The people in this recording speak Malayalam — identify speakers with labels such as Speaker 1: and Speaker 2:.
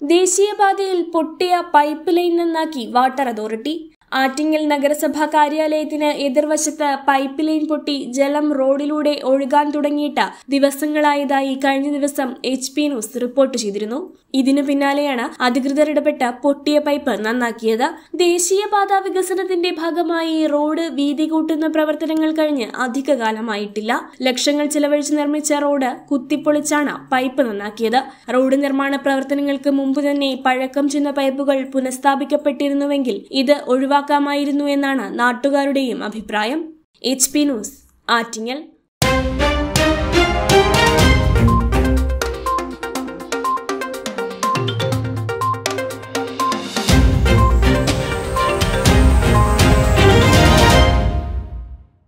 Speaker 1: ദേശീയപാതയിൽ പൊട്ടിയ പൈപ്പ് ലൈൻ നന്നാക്കി വാട്ടർ അതോറിറ്റി ആറ്റിങ്ങൽ നഗരസഭാ കാര്യാലയത്തിന് എതിർവശത്ത് പൈപ്പ് ലൈൻ പൊട്ടി ജലം റോഡിലൂടെ ഒഴുകാൻ തുടങ്ങിയിട്ട് ദിവസങ്ങളായതായി കഴിഞ്ഞ ദിവസം എച്ച് പി ന്യൂസ് റിപ്പോർട്ട് ചെയ്തിരുന്നു ഇതിനു പിന്നാലെയാണ് അധികൃതർ ഇടപെട്ട് പൊട്ടിയ പൈപ്പ് നന്നാക്കിയത് ദേശീയപാത വികസനത്തിന്റെ ഭാഗമായി റോഡ് വീതി കൂട്ടുന്ന പ്രവർത്തനങ്ങൾ കഴിഞ്ഞ് അധികകാലമായിട്ടില്ല ലക്ഷങ്ങൾ ചിലവഴിച്ച് നിർമ്മിച്ച റോഡ് കുത്തിപ്പൊളിച്ചാണ് പൈപ്പ് നന്നാക്കിയത് റോഡ് നിർമ്മാണ പ്രവർത്തനങ്ങൾക്ക് മുമ്പ് തന്നെ പഴക്കം ചെന്ന പൈപ്പുകൾ പുനഃസ്ഥാപിക്കപ്പെട്ടിരുന്നുവെങ്കിൽ ഇത് ഒഴിവാക്കാമായിരുന്നു എന്നാണ് നാട്ടുകാരുടെയും അഭിപ്രായം എച്ച് പി ന്യൂസ് ആറ്റിങ്ങൽ